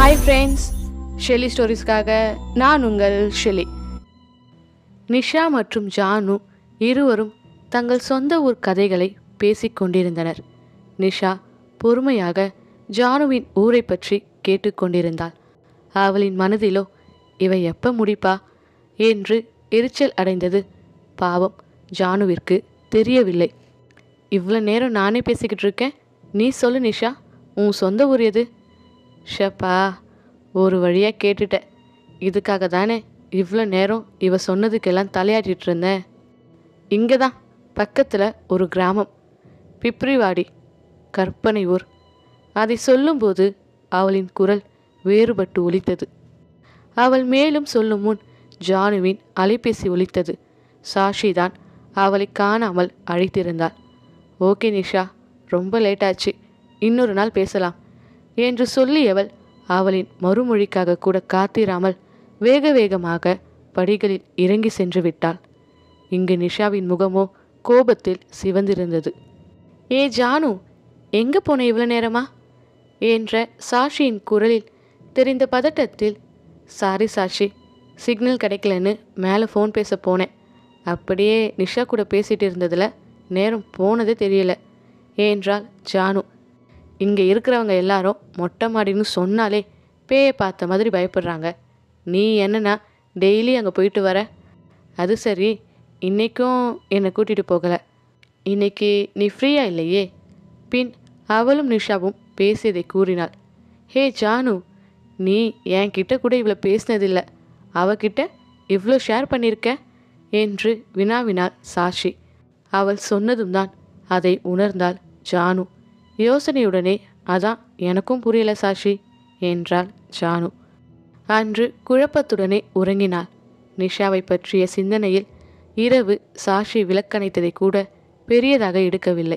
Hi friends Shelly ஸ்டோரிஸ்க்காக நான் உங்கள் Shelly Nisha மற்றும் ஜானு இருவரும் தங்கள் சொந்த ஊர் கதைகளை பேசிக் கொண்டிருந்தனர் நிஷா பொறுமையாக ஜானுவின் ஊரை பற்றி கேட்டுக்கொண்டிருந்தாள் அவளின் மனதிலோ இவ எப்ப முடிப்பா என்று எரிச்சல் அடைந்தது பாவம் ஜானுவிற்கு தெரியவில்லை இவ்வளோ நேரம் நானே பேசிக்கிட்டு இருக்கேன் நீ சொல்லு நிஷா உன் சொந்த ஊர் எது ஷப்பா ஒரு வழியாக கேட்டுட்டேன் இதுக்காக தானே இவ்வளோ நேரம் இவ சொன்னதுக்கெல்லாம் தலையாட்டிட்டு இருந்தேன் இங்கே தான் பக்கத்தில் ஒரு கிராமம் பிப்ரிவாடி கற்பனை ஊர் அதை சொல்லும்போது அவளின் குரல் வேறுபட்டு ஒலித்தது அவள் மேலும் சொல்லும் முன் ஜானுவின் அலைபேசி ஒலித்தது சாஷி தான் அவளை காணாமல் அழைத்திருந்தாள் ஓகே நிஷா ரொம்ப லேட்டாச்சு இன்னொரு நாள் பேசலாம் என்று சொல்லியவள் அவளின் மறுமொழிக்காக கூட காத்திராமல் வேக வேகமாக படிகளில் இறங்கி சென்று விட்டாள் இங்கு நிஷாவின் முகமோ கோபத்தில் சிவந்திருந்தது ஏ ஜானு எங்க போன இவ்வளோ நேரமா என்ற சாஷியின் குரலில் தெரிந்த பதட்டத்தில் சாரி சாஷி சிக்னல் கிடைக்கலன்னு மேலே ஃபோன் பேச போனேன் அப்படியே நிஷா கூட பேசிட்டு இருந்ததில் நேரம் போனதே தெரியல ஏன்றால் ஜானு இங்கே இருக்கிறவங்க எல்லாரும் மொட்டை மாடின்னு சொன்னாலே பேயை பார்த்த மாதிரி பயப்படுறாங்க நீ என்னன்னா டெய்லி அங்கே போயிட்டு வர அது சரி இன்னைக்கும் என்னை கூட்டிகிட்டு போகலை இன்னைக்கு நீ ஃப்ரீயா இல்லையே பின் அவளும் நிஷாவும் பேசியதை கூறினாள் ஹே ஜானு நீ என்கிட்ட கூட இவ்வளோ பேசினதில்லை அவகிட்ட இவ்வளோ ஷேர் பண்ணியிருக்க என்று வினாவினாள் சாஷி அவள் சொன்னதும் தான் அதை உணர்ந்தாள் ஜானு யோசனையுடனே அதான் எனக்கும் புரியல சாஷி என்றாள் ஜானு அன்று குழப்பத்துடனே உறங்கினாள் நிஷாவை பற்றிய சிந்தனையில் இரவு சாஷி விளக்கணைத்ததை கூட பெரியதாக எடுக்கவில்லை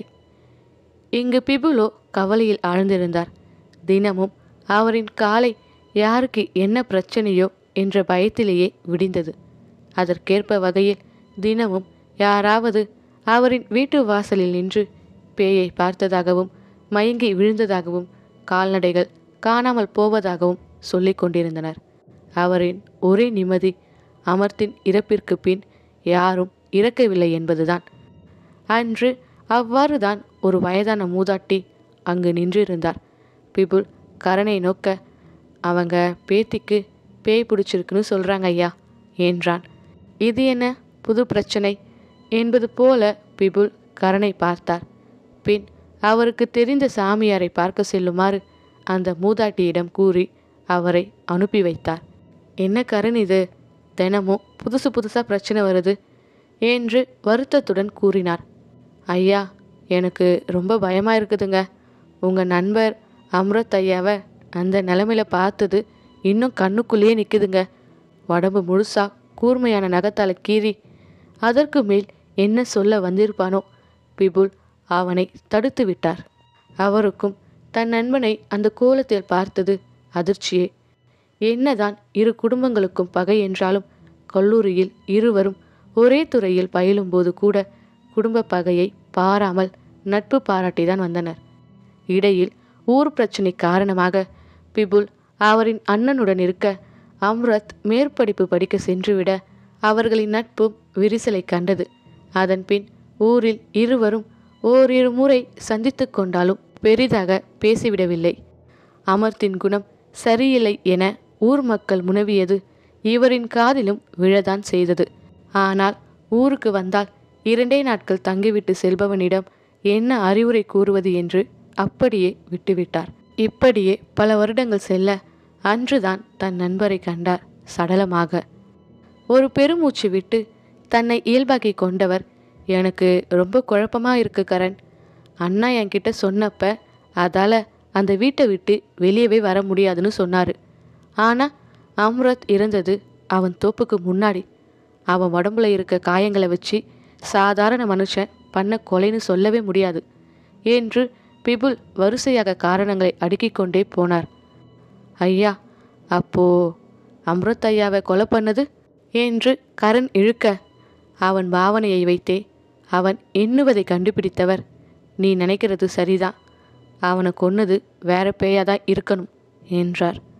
இங்கு பிபுலோ கவலையில் ஆழ்ந்திருந்தார் தினமும் அவரின் காலை யாருக்கு என்ன பிரச்சனையோ என்ற பயத்திலேயே விடிந்தது அதற்கேற்ப வகையில் தினமும் யாராவது அவரின் வீட்டு வாசலில் நின்று பேயை பார்த்ததாகவும் மயங்கி விழுந்ததாகவும் கால்நடைகள் காணாமல் போவதாகவும் சொல்லிக் கொண்டிருந்தனர் அவரின் ஒரே நிம்மதி அமர்த்தின் இறப்பிற்கு பின் யாரும் இறக்கவில்லை என்பதுதான் அன்று அவ்வாறு தான் ஒரு வயதான மூதாட்டி அங்கு நின்றிருந்தார் பிபுல் கரனை நோக்க அவங்க பேத்திக்கு பேய் பிடிச்சிருக்குன்னு சொல்கிறாங்க ஐயா என்றான் இது என்ன புது பிரச்சனை என்பது போல பிபுல் கரனை பார்த்தார் பின் அவருக்கு தெரிந்த சாமியாரை பார்க்க செல்லுமாறு அந்த மூதாட்டியிடம் கூறி அவரை அனுப்பி வைத்தார் என்ன கரண் இது தினமும் புதுசு புதுசாக பிரச்சனை வருது என்று வருத்தத்துடன் கூறினார் ஐயா எனக்கு ரொம்ப பயமாக இருக்குதுங்க உங்கள் நண்பர் அம்ரத் ஐயாவை அந்த நிலமையில பார்த்தது இன்னும் கண்ணுக்குள்ளேயே நிற்குதுங்க உடம்பு முழுசா கூர்மையான நகத்தால் கீறி அதற்கு மேல் என்ன சொல்ல வந்திருப்பானோ பிபுல் அவனை தடுத்து விட்டார் அவருக்கும் தன் நண்பனை அந்த கோலத்தில் பார்த்தது அதிர்ச்சியே என்னதான் இரு குடும்பங்களுக்கும் பகை என்றாலும் கல்லூரியில் இருவரும் ஒரே துறையில் பயிலும்போது கூட குடும்ப பகையை பாராமல் நட்பு பாராட்டிதான் வந்தனர் இடையில் ஊர் பிரச்சனை காரணமாக பிபுல் அவரின் அண்ணனுடன் இருக்க அம்ரத் மேற்படிப்பு படிக்க சென்றுவிட அவர்களின் நட்பும் விரிசலை கண்டது அதன் பின் ஊரில் இருவரும் ஓரிரு முறை சந்தித்து கொண்டாலும் பெரிதாக பேசிவிடவில்லை அமர்த்தின் குணம் சரியில்லை என ஊர் மக்கள் முனவியது இவரின் காதிலும் விழதான் செய்தது ஆனால் ஊருக்கு வந்தால் இரண்டே நாட்கள் தங்கிவிட்டு செல்பவனிடம் என்ன அறிவுரை கூறுவது என்று அப்படியே விட்டுவிட்டார் இப்படியே பல வருடங்கள் செல்ல அன்றுதான் தன் நண்பரை கண்டார் சடலமாக ஒரு பெருமூச்சு விட்டு தன்னை இயல்பாக்கி கொண்டவர் எனக்கு ரொம்ப குழப்பமா இருக்கு கரண் அண்ணா என்கிட்ட சொன்னப்ப அதால அந்த வீட்டை விட்டு வெளியவே வர முடியாதுன்னு சொன்னாரு ஆனா அம்ரத் இறந்தது அவன் தோப்புக்கு முன்னாடி அவன் உடம்புல இருக்க காயங்களை வச்சு சாதாரண மனுஷன் பண்ண கொலைன்னு சொல்லவே முடியாது என்று பிபுல் வரிசையாக காரணங்களை அடுக்கிக் கொண்டே போனார் ஐயா அப்போ அம்ருத் ஐயாவை கொலை பண்ணது என்று கரண் இழுக்க அவன் பாவனையை வைத்தே அவன் எண்ணுவதை கண்டுபிடித்தவர் நீ நினைக்கிறது சரிதான் அவனை கொன்னது வேற பேயாதான் இருக்கணும் என்றார்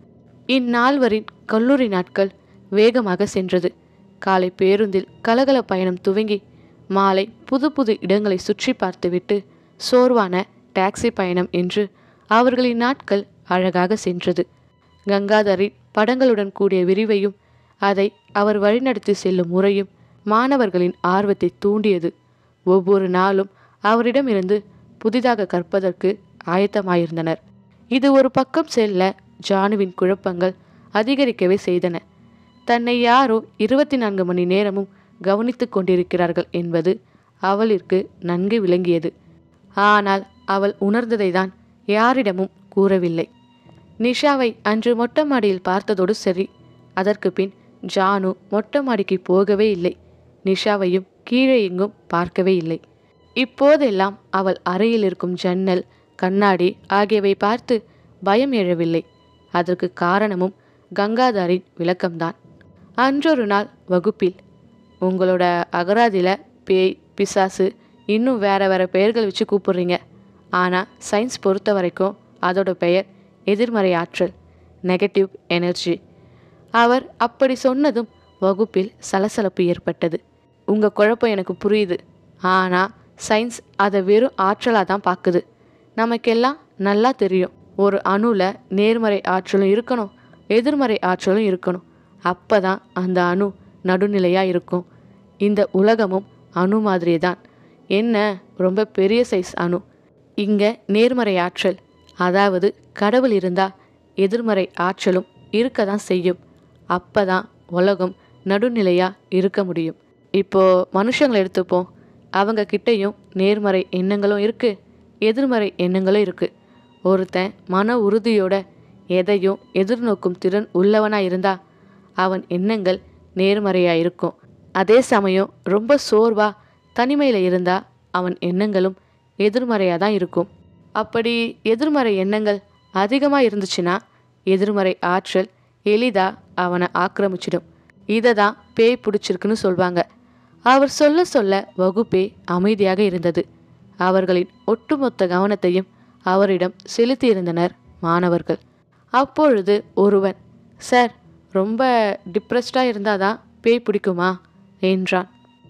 இந்நால்வரின் கல்லூரி நாட்கள் வேகமாக சென்றது காலை பேருந்தில் கலகல பயணம் துவங்கி மாலை புது புது இடங்களை சுற்றி பார்த்துவிட்டு சோர்வான டாக்ஸி பயணம் என்று அவர்களின் நாட்கள் அழகாக சென்றது கங்காதரின் படங்களுடன் கூடிய விரிவையும் அதை அவர் வழிநடத்தி செல்லும் முறையும் மாணவர்களின் ஆர்வத்தை தூண்டியது ஒவ்வொரு நாளும் அவரிடமிருந்து புதிதாக கற்பதற்கு ஆயத்தமாயிருந்தனர் இது ஒரு பக்கம் செல்ல ஜானுவின் குழப்பங்கள் அதிகரிக்கவே செய்தன தன்னை யாரோ இருபத்தி நான்கு மணி நேரமும் கவனித்துக் கொண்டிருக்கிறார்கள் என்பது அவளிற்கு நன்கு விளங்கியது ஆனால் அவள் உணர்ந்ததை தான் யாரிடமும் கூறவில்லை நிஷாவை அன்று மொட்டை மாடியில் பார்த்ததோடு சரி அதற்கு பின் ஜானு மொட்டை மாடிக்கு போகவே இல்லை நிஷாவையும் கீழே எங்கும் பார்க்கவே இல்லை இப்போதெல்லாம் அவள் அறையில் இருக்கும் ஜன்னல் கண்ணாடி ஆகியவை பார்த்து பயம் எழவில்லை அதற்கு காரணமும் கங்காதாரின் விளக்கம்தான் அன்றொரு நாள் வகுப்பில் உங்களோட அகராதியில் பேய் பிசாசு இன்னும் வேற வேற பெயர்கள் வச்சு கூப்பிடுறீங்க ஆனால் சயின்ஸ் பொறுத்த வரைக்கும் அதோட பெயர் எதிர்மறை ஆற்றல் நெகட்டிவ் எனர்ஜி அவர் அப்படி சொன்னதும் வகுப்பில் சலசலப்பு ஏற்பட்டது உங்கள் குழப்பம் எனக்கு புரியுது ஆனால் சயின்ஸ் அதை வெறும் ஆற்றலாக தான் பார்க்குது நமக்கெல்லாம் நல்லா தெரியும் ஒரு அணுல நேர்மறை ஆற்றலும் இருக்கணும் எதிர்மறை ஆற்றலும் இருக்கணும் அப்போ தான் அந்த அணு நடுநிலையாக இருக்கும் இந்த உலகமும் அணு மாதிரி தான் என்ன ரொம்ப பெரிய சைஸ் அணு இங்கே நேர்மறை ஆற்றல் அதாவது கடவுள் இருந்தால் எதிர்மறை ஆற்றலும் இருக்க தான் செய்யும் அப்போ தான் உலகம் நடுநிலையாக இருக்க முடியும் இப்போது மனுஷங்களை எடுத்துப்போம் அவங்க கிட்டேயும் நேர்மறை எண்ணங்களும் இருக்குது எதிர்மறை எண்ணங்களும் இருக்குது ஒருத்தன் மன உறுதியோட எதையும் எதிர்நோக்கும் திறன் உள்ளவனாக இருந்தா அவன் எண்ணங்கள் நேர்மறையாக இருக்கும் அதே சமயம் ரொம்ப சோர்வா தனிமையில் இருந்தா அவன் எண்ணங்களும் எதிர்மறையாக தான் இருக்கும் அப்படி எதிர்மறை எண்ணங்கள் அதிகமாக இருந்துச்சுன்னா எதிர்மறை ஆற்றல் எளிதாக அவனை ஆக்கிரமிச்சிடும் இதை தான் பேய் பிடிச்சிருக்குன்னு சொல்வாங்க அவர் சொல்ல சொல்ல வகுப்பே அமைதியாக இருந்தது அவர்களின் ஒட்டுமொத்த கவனத்தையும் அவரிடம் செலுத்தியிருந்தனர் மாணவர்கள் அப்பொழுது ஒருவன் சார் ரொம்ப டிப்ரெஸ்டாக இருந்தால் தான் பேய் பிடிக்குமா என்றான்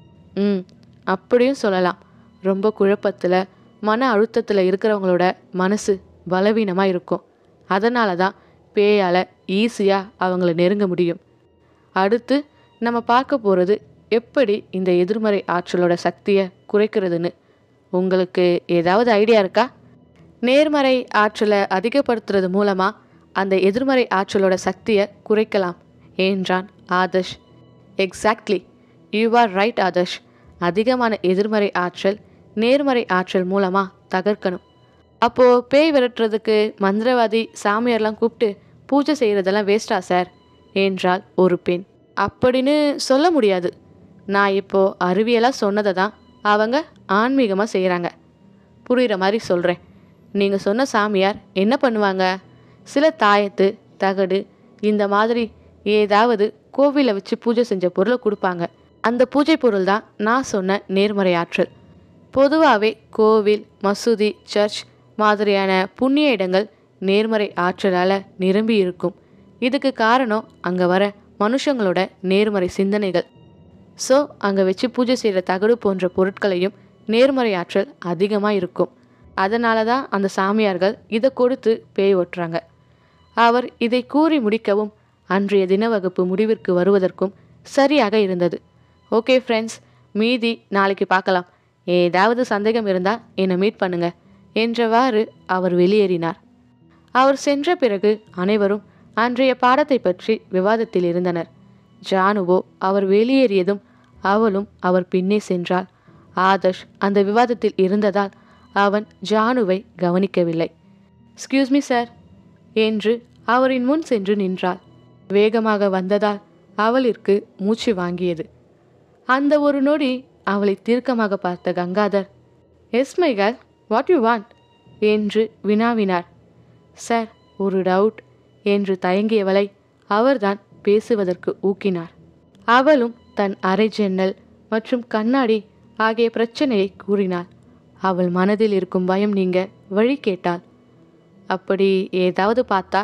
ம் அப்படியும் சொல்லலாம் ரொம்ப குழப்பத்தில் மன அழுத்தத்தில் இருக்கிறவங்களோட மனசு பலவீனமாக இருக்கும் அதனால தான் பேயால் ஈஸியாக அவங்கள நெருங்க முடியும் அடுத்து நம்ம பார்க்க போகிறது எப்படி இந்த எதிர்மறை ஆற்றலோட சக்தியை குறைக்கிறதுன்னு உங்களுக்கு ஏதாவது ஐடியா இருக்கா நேர்மறை ஆற்றலை அதிகப்படுத்துறது மூலமாக அந்த எதிர்மறை ஆற்றலோட சக்தியை குறைக்கலாம் என்றான் Adarsh exactly you are right Adarsh அதிகமான எதிர்மறை ஆற்றல் நேர்மறை ஆற்றல் மூலமாக தகர்க்கணும் அப்போது பேய் விரட்டுறதுக்கு மந்திரவாதி சாமியார்லாம் கூப்பிட்டு பூஜை செய்கிறதெல்லாம் வேஸ்டா சார் என்றாள் ஒரு பெண் அப்படின்னு சொல்ல முடியாது நான் இப்போது அறிவியலாக சொன்னதை தான் அவங்க ஆன்மீகமாக செய்கிறாங்க புரிகிற மாதிரி சொல்கிறேன் நீங்கள் சொன்ன சாமியார் என்ன பண்ணுவாங்க சில தாயத்து தகடு இந்த மாதிரி ஏதாவது கோவிலில் வச்சு பூஜை செஞ்ச பொருளை கொடுப்பாங்க அந்த பூஜை பொருள் தான் நான் சொன்ன நேர்மறை ஆற்றல் பொதுவாகவே கோவில் மசூதி சர்ச் மாதிரியான புண்ணிய இடங்கள் நேர்மறை ஆற்றலால் நிரம்பி இருக்கும் இதுக்கு காரணம் அங்கே வர மனுஷங்களோட நேர்மறை சிந்தனைகள் ஸோ அங்கே வச்சு பூஜை செய்கிற தகடு போன்ற பொருட்களையும் நேர்மறை ஆற்றல் அதிகமாக இருக்கும் அதனால தான் அந்த சாமியார்கள் இதை கொடுத்து பேய் ஓட்டுறாங்க அவர் இதை கூறி முடிக்கவும் அன்றைய தின வகுப்பு முடிவிற்கு வருவதற்கும் சரியாக இருந்தது ஓகே ஃப்ரெண்ட்ஸ் மீதி நாளைக்கு பார்க்கலாம் ஏதாவது சந்தேகம் இருந்தால் என்னை மீட் பண்ணுங்க என்றவாறு அவர் வெளியேறினார் அவர் சென்ற பிறகு அனைவரும் அன்றைய பாடத்தை பற்றி விவாதத்தில் இருந்தனர் ஜானுவோ அவர் வெளியேறியதும் அவளும் அவர் பின்னே சென்றாள் ஆதர்ஷ் அந்த விவாதத்தில் இருந்ததால் அவன் ஜானுவை கவனிக்கவில்லை எக்ஸ்கியூஸ் மீ சார் என்று அவரின் முன் சென்று நின்றாள் வேகமாக வந்ததால் அவளிற்கு மூச்சு வாங்கியது அந்த ஒரு நொடி அவளை தீர்க்கமாக பார்த்த Gangadhar yes my girl what you want என்று வினாவினார் சார் ஒரு டவுட் என்று தயங்கியவளை அவர்தான் பேசுவதற்கு ஊக்கினார் அவளும் தன் அரை ஜன்னல் மற்றும் கண்ணாடி ஆகிய பிரச்சனையை கூறினாள் அவள் மனதில் இருக்கும் பயம் நீங்க வழி கேட்டாள் அப்படி ஏதாவது பார்த்தா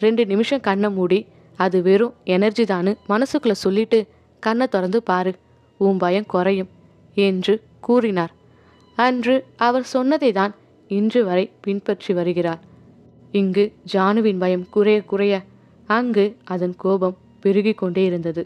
ரெண்டு நிமிஷம் கண்ணை மூடி அது வெறும் எனர்ஜி தான்னு மனசுக்குள்ளே சொல்லிட்டு கண்ணை திறந்து பாரு உன் பயம் குறையும் என்று கூறினார் அன்று அவர் சொன்னதை தான் இன்று வரை பின்பற்றி வருகிறார் இங்கு ஜானுவின் பயம் குறைய குறைய அங்கு அதன் கோபம் பெருகிக் கொண்டே இருந்தது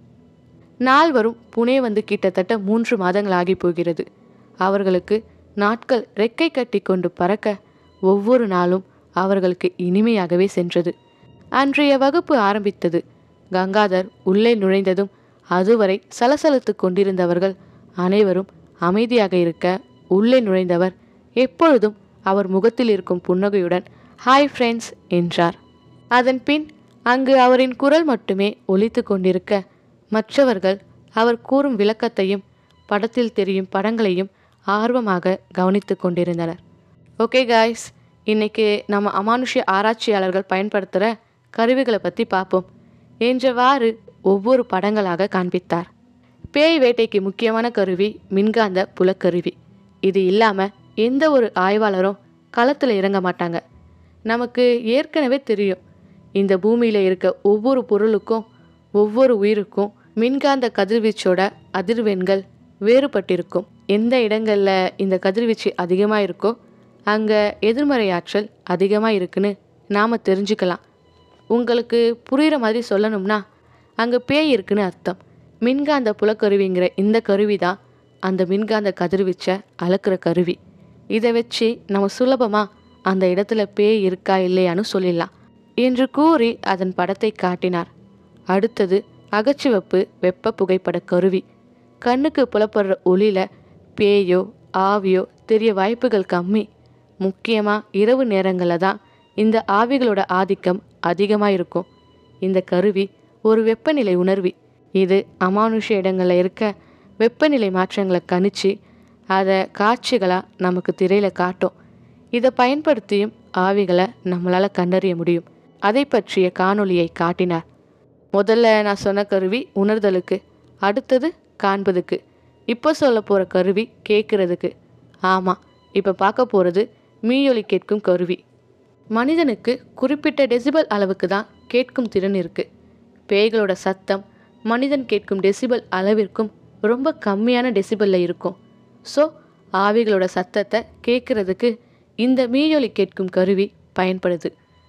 நால்வரும் புனே வந்து கிட்டத்தட்ட மூன்று மாதங்கள் ஆகி போகிறது அவர்களுக்கு நாட்கள் ரெக்கை கட்டி கொண்டு பறக்க ஒவ்வொரு நாளும் அவர்களுக்கு இனிமையாகவே சென்றது அன்றைய வகுப்பு ஆரம்பித்தது கங்காதர் உள்ளே நுழைந்ததும் அதுவரை சலசலத்து கொண்டிருந்தவர்கள் அனைவரும் அமைதியாக இருக்க உள்ளே நுழைந்தவர் எப்பொழுதும் அவர் முகத்தில் இருக்கும் புன்னகையுடன் ஹாய் ஃப்ரெண்ட்ஸ் என்றார் அதன் பின் அங்கு அவரின் குரல் மட்டுமே ஒலித்து கொண்டிருக்க மற்றவர்கள் அவர் கூறும் விளக்கத்தையும் படத்தில் தெரியும் படங்களையும் ஆர்வமாக கவனித்து கொண்டிருந்தனர் ஓகே காய்ஸ் இன்னைக்கு நம்ம அமானுஷ்ய ஆராய்ச்சியாளர்கள் பயன்படுத்துகிற கருவிகளை பற்றி பார்ப்போம் என்றவாறு ஒவ்வொரு படங்களாக காண்பித்தார் பேய் வேட்டைக்கு முக்கியமான கருவி மின்காந்த புலக்கருவி இது இல்லாமல் எந்த ஒரு ஆய்வாளரும் களத்தில் இறங்க மாட்டாங்க நமக்கு ஏற்கனவே தெரியும் இந்த பூமியில் இருக்க ஒவ்வொரு பொருளுக்கும் ஒவ்வொரு உயிருக்கும் மின்காந்த கதிர்வீச்சோட அதிர்வெண்கள் வேறுபட்டிருக்கும் எந்த இடங்களில் இந்த கதிர்வீச்சு அதிகமாக இருக்கோ அங்கே எதிர்மறை ஆற்றல் அதிகமாக இருக்குன்னு நாம் தெரிஞ்சுக்கலாம் உங்களுக்கு புரிகிற மாதிரி சொல்லணும்னா அங்கே பேய் இருக்குன்னு அர்த்தம் மின்காந்த புலக்கருவிங்கிற இந்த கருவி தான் அந்த மின்காந்த கதிர்வீச்சை அளக்குற கருவி இதை வச்சு நம்ம சுலபமாக அந்த இடத்துல பேய் இருக்கா இல்லையான்னு சொல்லிடலாம் என்று கூறி அதன் படத்தை காட்டினார் அடுத்தது அகச்சிவப்பு வெப்ப புகைப்பட கருவி கண்ணுக்கு புலப்படுற ஒளியில பேயோ ஆவியோ தெரிய வாய்ப்புகள் கம்மி முக்கியமாக இரவு நேரங்களில் தான் இந்த ஆவிகளோட ஆதிக்கம் அதிகமாக இருக்கும் இந்த கருவி ஒரு வெப்பநிலை உணர்வி இது அமானுஷ இடங்களில் இருக்க வெப்பநிலை மாற்றங்களை கணிச்சு அதை காட்சிகளாக நமக்கு திரையில் காட்டும் இதை பயன்படுத்தியும் ஆவிகளை நம்மளால் கண்டறிய முடியும் அதை பற்றிய காணொளியை காட்டினார் முதல்ல நான் சொன்ன கருவி உணர்தலுக்கு அடுத்தது காண்பதுக்கு இப்போ சொல்ல போகிற கருவி கேட்குறதுக்கு ஆமாம் இப்போ பார்க்க போகிறது மீயொலி கேட்கும் கருவி மனிதனுக்கு குறிப்பிட்ட டெசிபல் அளவுக்கு தான் கேட்கும் திறன் இருக்குது பேய்களோட சத்தம் மனிதன் கேட்கும் டெசிபல் அளவிற்கும் ரொம்ப கம்மியான டெசிபலில் இருக்கும் ஸோ ஆவிகளோட சத்தத்தை கேட்குறதுக்கு இந்த மீயொலி கேட்கும் கருவி பயன்படுது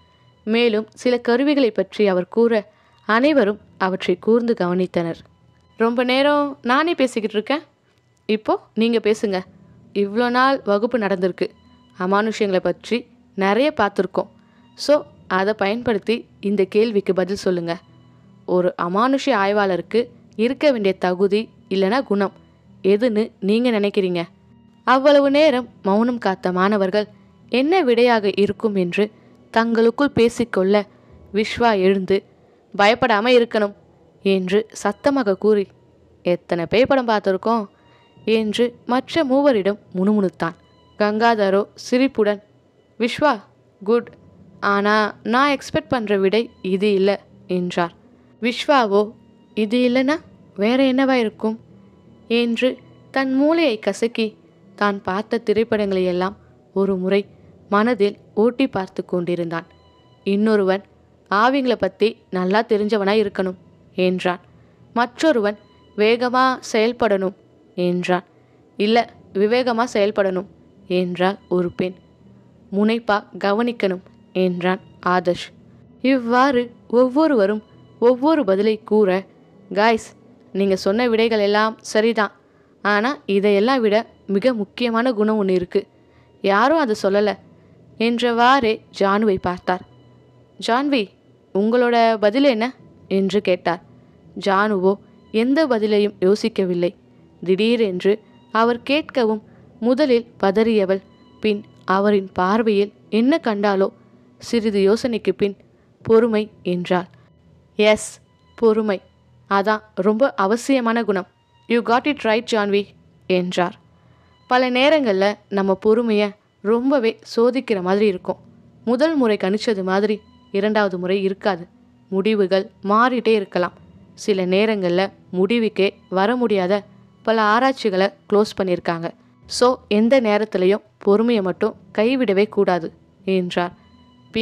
மேலும் சில கருவிகளை பற்றி அவர் கூற அனைவரும் அவற்றை கூர்ந்து கவனித்தனர் ரொம்ப நேரம் நானே பேசிக்கிட்டு இருக்கேன் இப்போ நீங்கள் பேசுங்க இவ்வளோ நாள் வகுப்பு நடந்திருக்கு அமானுஷ்யங்களை பற்றி நிறைய பார்த்துருக்கோம் ஸோ அதை பயன்படுத்தி இந்த கேள்விக்கு பதில் சொல்லுங்கள் ஒரு அமானுஷ்ய ஆய்வாளருக்கு இருக்க வேண்டிய தகுதி இல்லைனா குணம் எதுன்னு நீங்கள் நினைக்கிறீங்க அவ்வளவு நேரம் மௌனம் காத்த மாணவர்கள் என்ன விடையாக இருக்கும் என்று தங்களுக்குள் பேசிக்கொள்ள விஸ்வா எழுந்து பயப்படாம இருக்கணும் என்று சத்தமாக கூறி எத்தனை பேய் படம் பார்த்துருக்கோம் என்று மற்ற மூவரிடம் முணுமுணுத்தான் கங்காதரோ சிரிப்புடன் விஸ்வா குட் ஆனால் நான் எக்ஸ்பெக்ட் பண்ணுற விடை இது இல்லை என்றார் விஸ்வாவோ இது இல்லைன்னா வேற என்னவா இருக்கும் என்று தன் மூளையை கசக்கி தான் பார்த்த திரைப்படங்களை எல்லாம் ஒரு முறை மனதில் ஓட்டி பார்த்து கொண்டிருந்தான் இன்னொருவன் ஆவிங்களை பற்றி நல்லா தெரிஞ்சவனாய் இருக்கணும் என்றான் மற்றொருவன் வேகமாக செயல்படணும் என்றான் இல்லை விவேகமாக செயல்படணும் என்றாள் ஒரு பெண் முனைப்பா கவனிக்கணும் என்றான் ஆதர்ஷ் இவ்வாறு ஒவ்வொருவரும் ஒவ்வொரு பதிலை கூற காய்ஸ் நீங்கள் சொன்ன விடைகள் எல்லாம் சரிதான் ஆனால் இதையெல்லாம் விட மிக முக்கியமான குணம் ஒன்று இருக்குது யாரும் அதை சொல்லலை என்றவாறே ஜானுவை பார்த்தார் ஜான்வி உங்களோட பதில் என்ன என்று கேட்டார் ஜானுவோ எந்த பதிலையும் யோசிக்கவில்லை திடீரென்று அவர் கேட்கவும் முதலில் பதறியவள் பின் அவரின் பார்வையில் என்ன கண்டாலோ சிறிது யோசனைக்கு பின் பொறுமை என்றாள் எஸ் பொறுமை அதான் ரொம்ப அவசியமான குணம் you got it right Janvi என்றார் பல நேரங்களில் நம்ம பொறுமையை ரொம்பவே சோதிக்கிற மாதிரி இருக்கும் முதல் முறை கணிச்சது மாதிரி இரண்டாவது முறை இருக்காது முடிவுகள் மாறிட்டே இருக்கலாம் சில நேரங்களில் முடிவுக்கே வர முடியாத பல ஆராய்ச்சிகளை க்ளோஸ் பண்ணியிருக்காங்க ஸோ எந்த நேரத்திலையும் பொறுமையை மட்டும் கைவிடவே கூடாது என்றார் பின்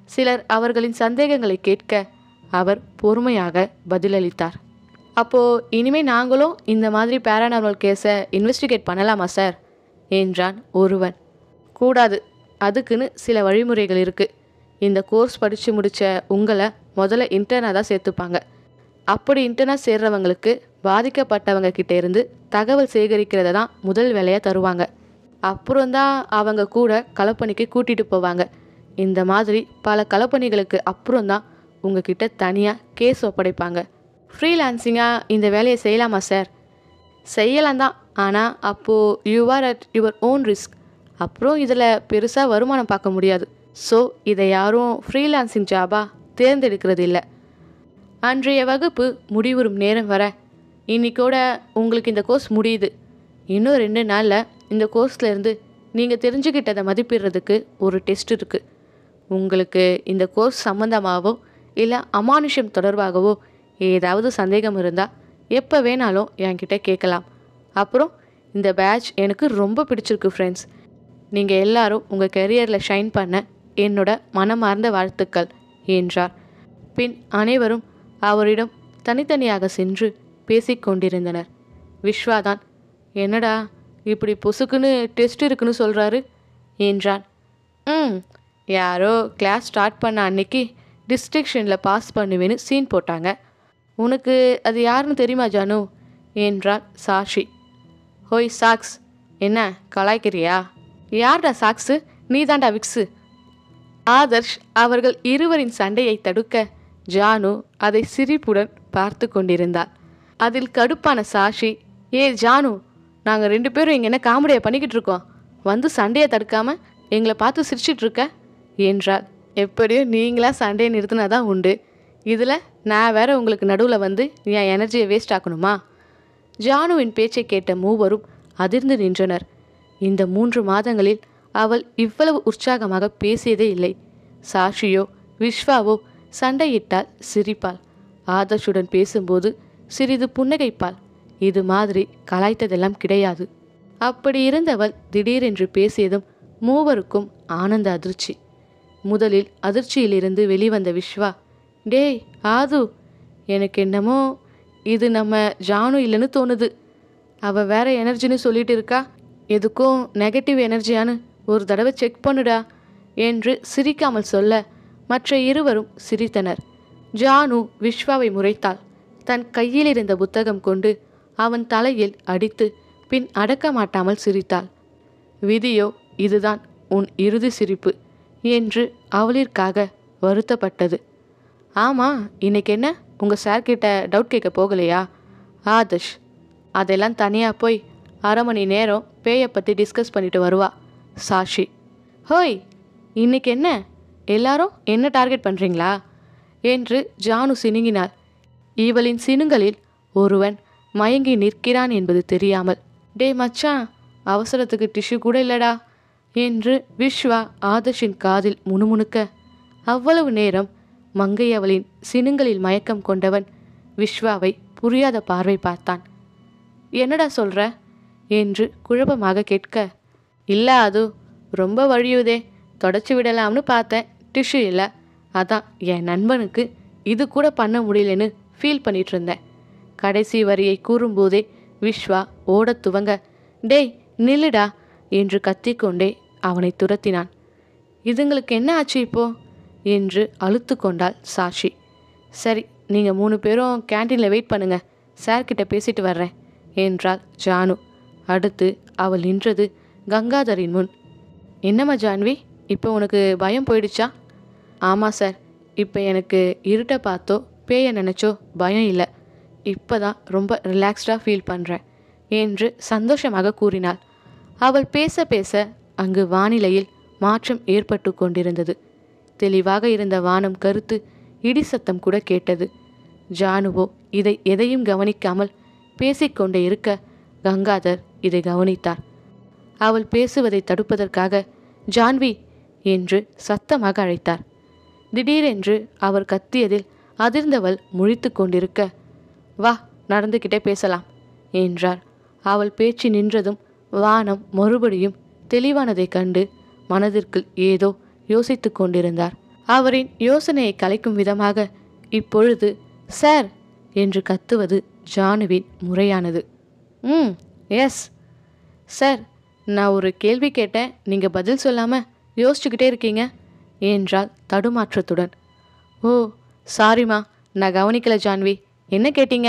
சிலர் அவர்களின் சந்தேகங்களை கேட்க அவர் பொறுமையாக பதிலளித்தார் அப்போ இனிமே நாங்களும் இந்த மாதிரி பேரானார்மல் கேஸை இன்வெஸ்டிகேட் பண்ணலாமா சார் என்றான் ஒருவன் கூடாது அதுக்குன்னு சில வழிமுறைகள் இருக்குது இந்த கோர்ஸ் படித்து முடித்த உங்களை முதல்ல இன்டர்னாக தான் சேர்த்துப்பாங்க அப்படி இன்டர்னாக சேர்றவங்களுக்கு பாதிக்கப்பட்டவங்க கிட்ட இருந்து தகவல் சேகரிக்கிறத தான் முதல் வேலையாக தருவாங்க அப்புறம்தான் அவங்க கூட களப்பணிக்கு கூட்டிகிட்டு போவாங்க இந்த மாதிரி பல களப்பணிகளுக்கு அப்புறம்தான் உங்ககிட்ட தனியாக கேஸ் ஒப்படைப்பாங்க ஃப்ரீலான்சிங்காக இந்த வேலையை செய்யலாமா சார் செய்யலாம் தான் ஆனால் அப்போது you are at your own risk அப்புறம் இதில் பெருசாக வருமானம் பார்க்க முடியாது ஸோ இதை யாரும் ஃப்ரீலான்சிங் ஜாபாக தேர்ந்தெடுக்கிறது இல்லை அன்றைய வகுப்பு முடிவுறும் நேரம் வர இன்னைக்கோட உங்களுக்கு இந்த கோர்ஸ் முடியுது இன்னும் ரெண்டு நாளில் இந்த கோர்ஸ்ல இருந்து நீங்கள் தெரிஞ்சுக்கிட்டதை மதிப்பிடுறதுக்கு ஒரு டெஸ்ட் இருக்குது உங்களுக்கு இந்த கோர்ஸ் சம்மந்தமாகவோ இல்லை அமானுஷம் தொடர்பாகவோ ஏதாவது சந்தேகம் இருந்தால் எப்போ வேணாலும் என்கிட்ட கேட்கலாம் அப்புறம் இந்த பேட்ச் எனக்கு ரொம்ப பிடிச்சிருக்கு ஃப்ரெண்ட்ஸ் நீங்கள் எல்லாரும் உங்கள் கெரியரில் ஷைன் பண்ண என்னோட மனமார்ந்த வாழ்த்துக்கள் என்றார் பின் அனைவரும் அவரிடம் தனித்தனியாக சென்று பேசிக்கொண்டிருந்தனர் விஸ்வாதான் என்னடா இப்படி பொசுக்குன்னு டெஸ்ட் இருக்குன்னு சொல்கிறாரு என்றான் ம் யாரோ கிளாஸ் ஸ்டார்ட் பண்ண அன்னைக்கு டிஸ்ட்ரிக்ஷனில் பாஸ் பண்ணுவேன்னு சீன் போட்டாங்க உனக்கு அது யாருன்னு தெரியுமா ஜானு என்றாள் சாஷி ஹோய் சாக்ஸ் என்ன கலாய்க்கிறியா யார்டா சாக்ஸு நீ தாண்டா விக்ஸு ஆதர்ஷ் அவர்கள் இருவரின் சண்டையை தடுக்க ஜானு அதை சிரிப்புடன் பார்த்து கொண்டிருந்தாள் அதில் கடுப்பான சாஷி ஏ ஜானு நாங்கள் ரெண்டு பேரும் இங்கே என்ன காமெடியை பண்ணிக்கிட்டு இருக்கோம் வந்து சண்டையை தடுக்காம எங்களை பார்த்து சிரிச்சிட்டு இருக்க என்றாள் எப்படியோ நீங்களா சண்டையை நிறுத்தினா தான் உண்டு இதில் நான் வேற உங்களுக்கு நடுவில் வந்து என் எனர்ஜியை வேஸ்ட் ஆக்கணுமா ஜானுவின் பேச்சை கேட்ட மூவரும் அதிர்ந்து நின்றனர் இந்த மூன்று மாதங்களில் அவள் இவ்வளவு உற்சாகமாக பேசியதே இல்லை சாஷியோ விஸ்வாவோ சண்டையிட்டால் சிரிப்பாள் ஆதர்ஷுடன் பேசும்போது சிறிது புன்னகைப்பாள் இது மாதிரி கலாய்த்ததெல்லாம் கிடையாது அப்படி இருந்தவள் திடீரென்று பேசியதும் மூவருக்கும் ஆனந்த அதிர்ச்சி முதலில் அதிர்ச்சியிலிருந்து வெளிவந்த விஸ்வா டேய் ஆது எனக்கு என்னமோ இது நம்ம ஜானு இல்லைன்னு தோணுது அவ வேற எனர்ஜின்னு சொல்லிட்டு இருக்கா எதுக்கும் நெகட்டிவ் எனர்ஜியான்னு ஒரு தடவை செக் பண்ணுடா என்று சிரிக்காமல் சொல்ல மற்ற இருவரும் சிரித்தனர் ஜானு விஸ்வாவை முறைத்தாள் தன் கையில் இருந்த புத்தகம் கொண்டு அவன் தலையில் அடித்து பின் அடக்க மாட்டாமல் சிரித்தாள் விதியோ இதுதான் உன் இறுதி சிரிப்பு என்று அவளிற்காக வருத்தப்பட்டது ஆமா இன்னைக்கு என்ன உங்கள் சார்கிட்ட டவுட் கேட்க போகலையா ஆதர்ஷ் அதெல்லாம் தனியாக போய் அரை மணி நேரம் பேயை பற்றி டிஸ்கஸ் பண்ணிட்டு வருவா சாஷி ஹோய் இன்னைக்கு என்ன எல்லாரும் என்ன டார்கெட் பண்ணுறீங்களா என்று ஜானு சினுங்கினாள் இவளின் சினுங்களில் ஒருவன் மயங்கி நிற்கிறான் என்பது தெரியாமல் டே மச்சான் அவசரத்துக்கு டிஷ்யூ கூட இல்லடா என்று விஸ்வா ஆதர்ஷின் காதில் முணுமுணுக்க அவ்வளவு நேரம் மங்கை அவளின் சினுங்களில் மயக்கம் கொண்டவன் விஸ்வாவை புரியாத பார்வை பார்த்தான் என்னடா சொல்ற என்று குழப்பமாக கேட்க இல்ல அது ரொம்ப வழியுதே தொடச்சி விடலாம்னு பார்த்தேன் டிஷ்யூ இல்லை அதான் என் நண்பனுக்கு இது கூட பண்ண முடியலன்னு ஃபீல் பண்ணிட்டு இருந்தேன் கடைசி வரியை கூறும்போதே விஸ்வா ஓடத் துவங்க டேய் நில்லுடா என்று கத்திக்கொண்டே அவனை துரத்தினான் இதுங்களுக்கு என்ன ஆச்சு இப்போ என்று அழுத்து கொண்டாள் சாஷி சரி நீங்கள் மூணு பேரும் கேண்டீனில் வெயிட் பண்ணுங்க சார்கிட்ட பேசிட்டு வர்றேன் என்றாள் ஜானு அடுத்து அவள் நின்றது கங்காதரின் முன் என்னம்மா ஜான்வி இப்போ உனக்கு பயம் போயிடுச்சா ஆமாம் சார் இப்போ எனக்கு இருட்டை பார்த்தோ பேயை நினச்சோ பயம் இல்லை இப்போ தான் ரொம்ப ரிலாக்ஸ்டாக ஃபீல் பண்ணுறேன் என்று சந்தோஷமாக கூறினாள் அவள் பேச பேச அங்கு வானிலையில் மாற்றம் ஏற்பட்டு கொண்டிருந்தது தெளிவாக இருந்த வானம் கருத்து இடி சத்தம் கூட கேட்டது ஜானுவோ இதை எதையும் கவனிக்காமல் பேசிக்கொண்டே இருக்க கங்காதர் இதை கவனித்தார் அவள் பேசுவதை தடுப்பதற்காக ஜான்வி என்று சத்தமாக அழைத்தார் திடீரென்று அவர் கத்தியதில் அதிர்ந்தவள் முழித்து கொண்டிருக்க வா நடந்துக்கிட்டே பேசலாம் என்றார் அவள் பேச்சு நின்றதும் வானம் மறுபடியும் தெளிவானதைக் கண்டு மனதிற்குள் ஏதோ யோசித்து கொண்டிருந்தார் அவரின் யோசனையை கலைக்கும் விதமாக இப்பொழுது சார் என்று கத்துவது ஜானுவின் முறையானது ம் எஸ் சார் நான் ஒரு கேள்வி கேட்டேன் நீங்கள் பதில் சொல்லாமல் யோசிச்சுக்கிட்டே இருக்கீங்க என்றாள் தடுமாற்றத்துடன் ஓ சாரிம்மா நான் கவனிக்கல ஜான்வி என்ன கேட்டீங்க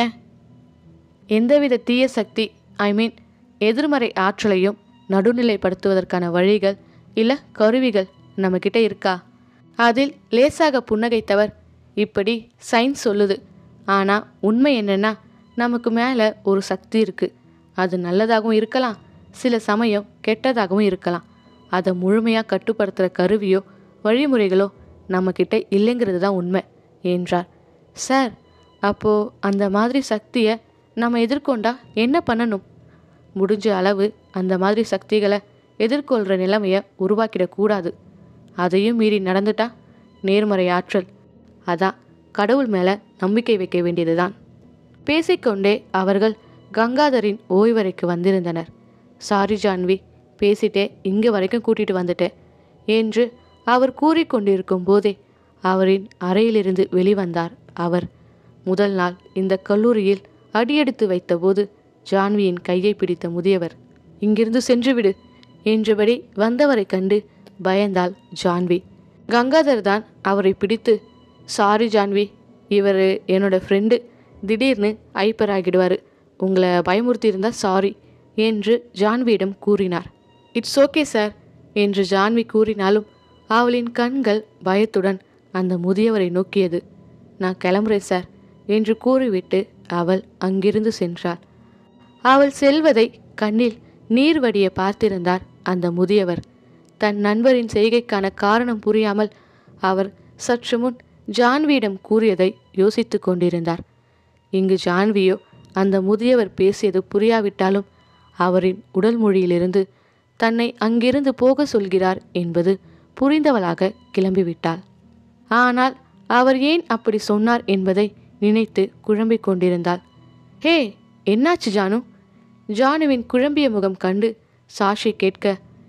எந்தவித தீய சக்தி ஐ மீன் எதிர்மறை ஆற்றலையும் நடுநிலைப்படுத்துவதற்கான வழிகள் இல்லை கருவிகள் நம்மக்கிட்ட இருக்கா அதில் லேசாக புன்னகைத்தவர் இப்படி சயின்ஸ் சொல்லுது ஆனால் உண்மை என்னன்னா நமக்கு மேலே ஒரு சக்தி இருக்குது அது நல்லதாகவும் இருக்கலாம் சில சமயம் கெட்டதாகவும் இருக்கலாம் அதை முழுமையாக கட்டுப்படுத்துகிற கருவியோ வழிமுறைகளோ நம்மக்கிட்ட இல்லைங்கிறது தான் உண்மை என்றார் சார் அப்போது அந்த மாதிரி சக்தியை நம்ம எதிர்கொண்டா என்ன பண்ணணும் முடிஞ்ச அளவு அந்த மாதிரி சக்திகளை எதிர்கொள்கிற நிலைமையை உருவாக்கிடக்கூடாது அதையும் மீறி நடந்துட்டா நேர்மறை ஆற்றல் அதான் கடவுள் மேலே நம்பிக்கை வைக்க வேண்டியதுதான் பேசிக்கொண்டே அவர்கள் கங்காதரின் ஓய்வறைக்கு வந்திருந்தனர் சாரி ஜான்வி பேசிட்டே இங்கே வரைக்கும் கூட்டிட்டு வந்துட்டேன் என்று அவர் கூறிக்கொண்டிருக்கும் போதே அவரின் அறையிலிருந்து வெளிவந்தார் அவர் முதல் நாள் இந்த கல்லூரியில் அடியெடுத்து வைத்தபோது ஜான்வியின் கையை பிடித்த முதியவர் இங்கிருந்து சென்றுவிடு என்றபடி வந்தவரை கண்டு பயந்தாள் ஜான்வி கங்காதர் தான் அவரை பிடித்து சாரி ஜான்வி இவர் என்னோட ஃப்ரெண்டு திடீர்னு ஐப்பர் ஆகிடுவார் உங்களை பயமுறுத்தி இருந்தா சாரி என்று ஜான்வியிடம் கூறினார் இட்ஸ் ஓகே சார் என்று ஜான்வி கூறினாலும் அவளின் கண்கள் பயத்துடன் அந்த முதியவரை நோக்கியது நான் கிளம்புறேன் சார் என்று கூறிவிட்டு அவள் அங்கிருந்து சென்றாள் அவள் செல்வதை கண்ணில் நீர் வடிய பார்த்திருந்தார் அந்த முதியவர் தன் நண்பரின் செய்கைக்கான காரணம் புரியாமல் அவர் சற்று முன் ஜான்வியிடம் கூறியதை யோசித்து கொண்டிருந்தார் இங்கு ஜான்வியோ அந்த முதியவர் பேசியது புரியாவிட்டாலும் அவரின் உடல் மொழியிலிருந்து தன்னை அங்கிருந்து போக சொல்கிறார் என்பது புரிந்தவளாக கிளம்பிவிட்டாள் ஆனால் அவர் ஏன் அப்படி சொன்னார் என்பதை நினைத்து குழம்பிக் கொண்டிருந்தாள் ஹே என்னாச்சு ஜானு ஜானுவின் குழம்பிய முகம் கண்டு சாஷி கேட்க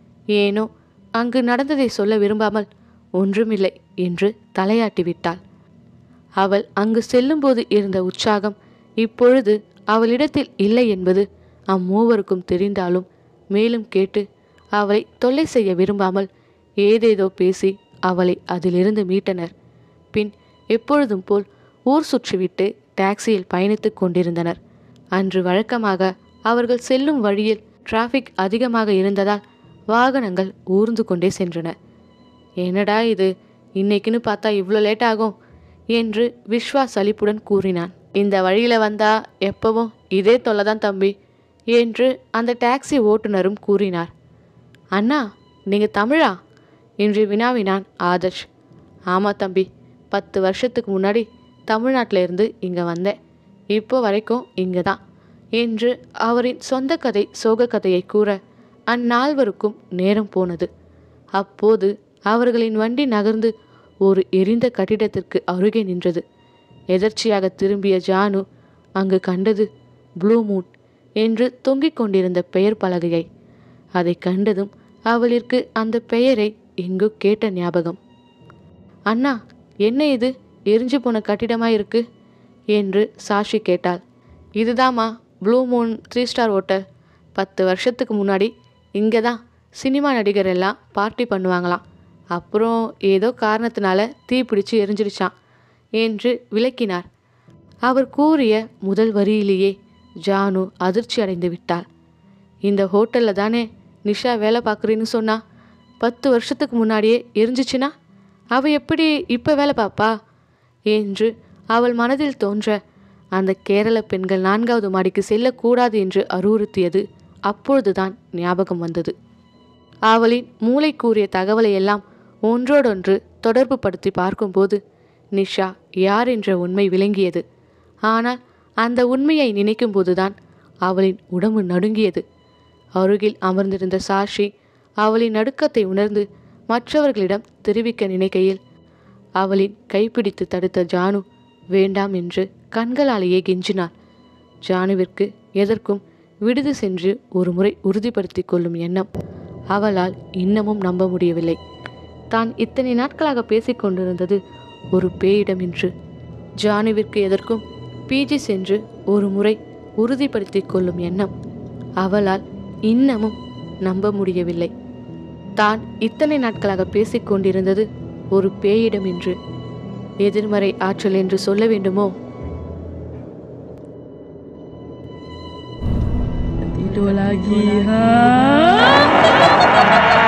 ஏனோ அங்கு நடந்ததை சொல்ல விரும்பாமல் ஒன்றுமில்லை என்று தலையாட்டி விட்டாள் அவள் அங்கு செல்லும்போது இருந்த உற்சாகம் இப்பொழுது அவளிடத்தில் இல்லை என்பது அம்மூவருக்கும் தெரிந்தாலும் மேலும் கேட்டு அவளை தொல்லை செய்ய விரும்பாமல் ஏதேதோ பேசி அவளை அதிலிருந்து மீட்டனர் பின் எப்பொழுதும் போல் ஊர் சுற்றிவிட்டு டாக்ஸியில் பயணித்துக் கொண்டிருந்தனர் அன்று வழக்கமாக அவர்கள் செல்லும் வழியில் டிராஃபிக் அதிகமாக இருந்ததால் வாகனங்கள் ஊர்ந்து கொண்டே சென்றன என்னடா இது இன்னைக்குன்னு பார்த்தா இவ்வளோ லேட் ஆகும் என்று விஸ்வா சலிப்புடன் கூறினான் இந்த வழியில வந்தா எப்பவும் இதே தொல்லை தான் தம்பி என்று அந்த டாக்ஸி ஓட்டுநரும் கூறினார் அண்ணா நீங்க தமிழா என்று வினாவினான் ஆதர்ஷ் ஆமா தம்பி பத்து வருஷத்துக்கு முன்னாடி தமிழ்நாட்டில இருந்து இங்க வந்தேன் இப்போ வரைக்கும் இங்கே தான் என்று அவரின் சொந்த கதை சோக கதையை கூற அந்நால்வருக்கும் நேரம் போனது அப்போது அவர்களின் வண்டி நகர்ந்து ஒரு எரிந்த கட்டிடத்திற்கு அருகே நின்றது எதர்ச்சியாக திரும்பிய ஜானு அங்கு கண்டது ப்ளூ மூன் என்று தொங்கிக் கொண்டிருந்த பெயர் பலகையை அதை கண்டதும் அவளிற்கு அந்த பெயரை எங்கோ கேட்ட ஞாபகம் அண்ணா என்ன இது எரிஞ்சு போன கட்டிடமா இருக்கு என்று சாஷி கேட்டாள் இதுதாம்மா blue moon three star hotel பத்து வருஷத்துக்கு முன்னாடி இங்கே தான் சினிமா நடிகர் எல்லாம் பார்ட்டி பண்ணுவாங்களாம் அப்புறம் ஏதோ காரணத்தினால தீ பிடிச்சு எரிஞ்சிடுச்சான் என்று விளக்கினார் அவர் கூறிய முதல் வரியிலேயே ஜானு அதிர்ச்சி அடைந்து விட்டாள் இந்த ஹோட்டலில் தானே நிஷா வேலை பார்க்குறேன்னு சொன்னா பத்து வருஷத்துக்கு முன்னாடியே எரிஞ்சிச்சுன்னா அவ எப்படி இப்போ வேலை பார்ப்பா என்று அவள் மனதில் தோன்ற அந்த கேரள பெண்கள் நான்காவது மாடிக்கு செல்லக்கூடாது என்று அறிவுறுத்தியது அப்பொழுதுதான் ஞாபகம் வந்தது அவளின் மூளை கூறிய தகவலை எல்லாம் ஒன்றோடொன்று தொடர்பு படுத்தி பார்க்கும்போது நிஷா யார் என்ற உண்மை விளங்கியது ஆனால் அந்த உண்மையை நினைக்கும்போதுதான் அவளின் உடம்பு நடுங்கியது அருகில் அமர்ந்திருந்த சாஷி அவளின் நடுக்கத்தை உணர்ந்து மற்றவர்களிடம் தெரிவிக்க நினைக்கையில் அவளின் கைப்பிடித்து தடுத்த ஜானு வேண்டாம் என்று கண்களாலேயே கெஞ்சினாள் ஜானுவிற்கு எதற்கும் விடுதி சென்று ஒரு முறை உறுதிப்படுத்திக் கொள்ளும் எண்ணம் அவளால் இன்னமும் நம்ப முடியவில்லை தான் இத்தனை நாட்களாக பேசிக் கொண்டிருந்தது ஒரு பேயிடம் என்று ஜானுவிற்கு எதற்கும் பிஜி சென்று ஒரு முறை உறுதிப்படுத்திக் கொள்ளும் எண்ணம் அவளால் இன்னமும் நம்ப முடியவில்லை தான் இத்தனை நாட்களாக பேசிக் கொண்டிருந்தது ஒரு பேயிடம் என்று எதிர்மறை ஆற்றல் என்று சொல்ல வேண்டுமோ Tidur lagi ha.